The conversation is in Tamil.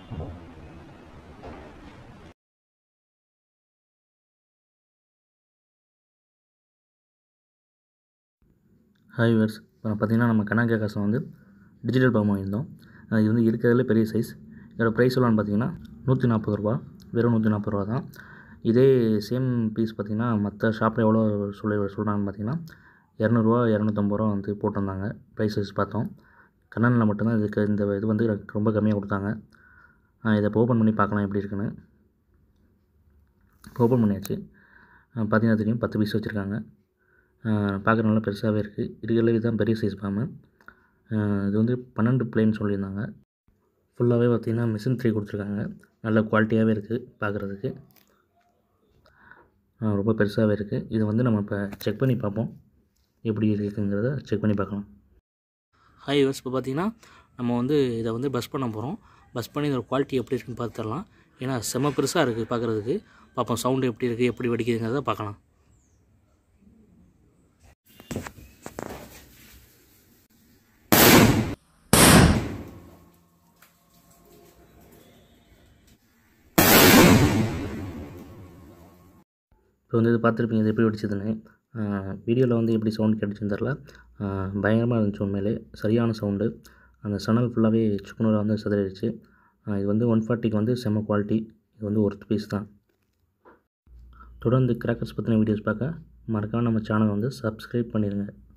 ஹாய் வர்ஸ் இப்போ பார்த்தீங்கன்னா நம்ம கனாக்கா காசை வந்து டிஜிட்டல் பாம் வாங்கியிருந்தோம் அஹ் இது வந்து இருக்கிறதுல பெரிய சைஸ் இதோட ப்ரைஸ் எவ்வளோன்னு பார்த்தீங்கன்னா நூற்றி நாற்பது ரூபா வெறும் நூற்றி நாற்பது ரூபா தான் இதே சேம் பீஸ் பார்த்தீங்கன்னா மற்ற ஷாப்பில் எவ்வளோ சொல்லி சொல்கிறாங்கன்னு பார்த்தீங்கன்னா இரநூறுவா இரநூத்தம்பது ரூபா வந்து போட்டிருந்தாங்க ப்ரைஸஸ் பார்த்தோம் கண்ணனில் மட்டும்தான் இதுக்கு இந்த இது வந்து எனக்கு ரொம்ப கம்மியாக கொடுத்தாங்க அஹ் இதை இப்போ ஓப்பன் பண்ணி பார்க்கலாம் எப்படி இருக்குன்னு ஓப்பன் பண்ணியாச்சு அஹ் பார்த்தீங்கன்னா தெரியும் பத்து பீஸ் வச்சுருக்காங்க பார்க்குற நல்லா பெருசாகவே இருக்குது இருக்கிறதுல இதுதான் பெரிய சைஸ் பாம்பு இது வந்து பன்னெண்டு பிளேன் சொல்லியிருந்தாங்க ஃபுல்லாகவே பார்த்திங்கன்னா மிஷின் த்ரீ கொடுத்துருக்காங்க நல்ல குவாலிட்டியாகவே இருக்குது பார்க்குறதுக்கு ரொம்ப பெருசாகவே இருக்குது இது வந்து நம்ம இப்போ செக் பண்ணி பார்ப்போம் எப்படி இருக்குங்கிறத செக் பண்ணி பார்க்கலாம் ஹாய் யூஸ் இப்போ பார்த்தீங்கன்னா நம்ம வந்து இதை வந்து பஸ் பண்ண போகிறோம் பஸ் பண்ணி இதோட குவாலிட்டி எப்படி இருக்குன்னு பார்த்துடலாம் ஏன்னா செம்ம பெருசாக இருக்குது பார்க்குறதுக்கு பார்ப்போம் சவுண்டு எப்படி இருக்குது எப்படி வெடிக்குதுங்கிறத பார்க்கலாம் இப்போ வந்து இது பார்த்துருப்பீங்க இது எப்படி வெடிச்சதுன்னு வீடியோவில் வந்து எப்படி சவுண்ட் கேட்டுச்சுன்னு தெரில பயங்கரமாக இருந்துச்சு உண்மையிலே சரியான சவுண்டு அந்த சனல் ஃபுல்லாகவே சுக்குநூறாக வந்து சிதறிடுச்சு இது வந்து ஒன் ஃபார்ட்டிக்கு வந்து செம்ம குவாலிட்டி இது வந்து ஒர்த் பீஸ் தான் தொடர்ந்து கிராக்கர்ஸ் பற்றின வீடியோஸ் பார்க்க மறக்காமல் நம்ம சேனலை வந்து சப்ஸ்கிரைப் பண்ணிடுங்க